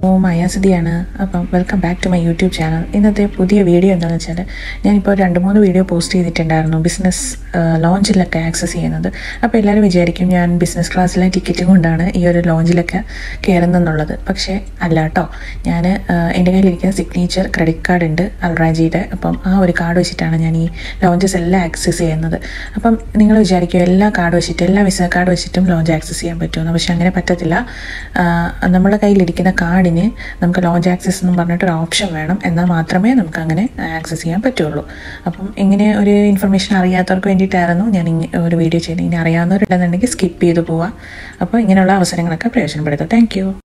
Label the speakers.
Speaker 1: ഓ മയാസിതിയാണ് അപ്പം welcome back to my YouTube channel ഇന്നത്തെ പുതിയ വീഡിയോ എന്താണെന്ന് വെച്ചാൽ ഞാനിപ്പോൾ രണ്ട് മൂന്ന് വീഡിയോ പോസ്റ്റ് ചെയ്തിട്ടുണ്ടായിരുന്നു ബിസിനസ് ലോഞ്ചിലൊക്കെ ആക്സസ് ചെയ്യുന്നത് അപ്പോൾ എല്ലാവരും വിചാരിക്കും ഞാൻ ബിസിനസ് ക്ലാസ്സിലെ ടിക്കറ്റ് കൊണ്ടാണ് ഈ ഒരു ലോഞ്ചിലൊക്കെ കയറുന്നെന്നുള്ളത് പക്ഷേ അല്ല കേട്ടോ ഞാൻ എൻ്റെ കയ്യിലിരിക്കുന്ന സിഗ്നേച്ചർ ക്രെഡിറ്റ് കാർഡ് ഉണ്ട് അൽറാജിയുടെ അപ്പം ആ ഒരു കാർഡ് വെച്ചിട്ടാണ് ഞാൻ ഈ ലോഞ്ചസ് എല്ലാം ആക്സസ് ചെയ്യുന്നത് അപ്പം നിങ്ങൾ വിചാരിക്കും എല്ലാ കാർഡ് വെച്ചിട്ട് എല്ലാ വിസ കാർഡ് വെച്ചിട്ടും ലോഞ്ച് ആക്സസ് ചെയ്യാൻ പറ്റുമെന്ന് പക്ഷെ അങ്ങനെ പറ്റത്തില്ല ആ, നമ്മുടെ കയ്യിലിരിക്കുന്ന കാർഡിന് നമുക്ക് ലോഞ്ച് ആക്സസ് എന്നും പറഞ്ഞിട്ട് ഒരു ഓപ്ഷൻ വേണം എന്നാൽ മാത്രമേ നമുക്ക് അങ്ങനെ ആക്സസ് ചെയ്യാൻ പറ്റുള്ളൂ അപ്പം ഇങ്ങനെ ഒരു ഇൻഫർമേഷൻ അറിയാത്തവർക്ക് വേണ്ടിയിട്ടായിരുന്നു ഞാൻ ഇങ്ങനെ ഒരു വീഡിയോ ചെയ്യുന്നത് ഇനി അറിയാവുന്നവരുണ്ടെന്നുണ്ടെങ്കിൽ സ്കിപ്പ് ചെയ്ത് പോവാം അപ്പോൾ ഇങ്ങനെയുള്ള അവസരങ്ങളൊക്കെ പ്രയോജനപ്പെടുത്തുക താങ്ക്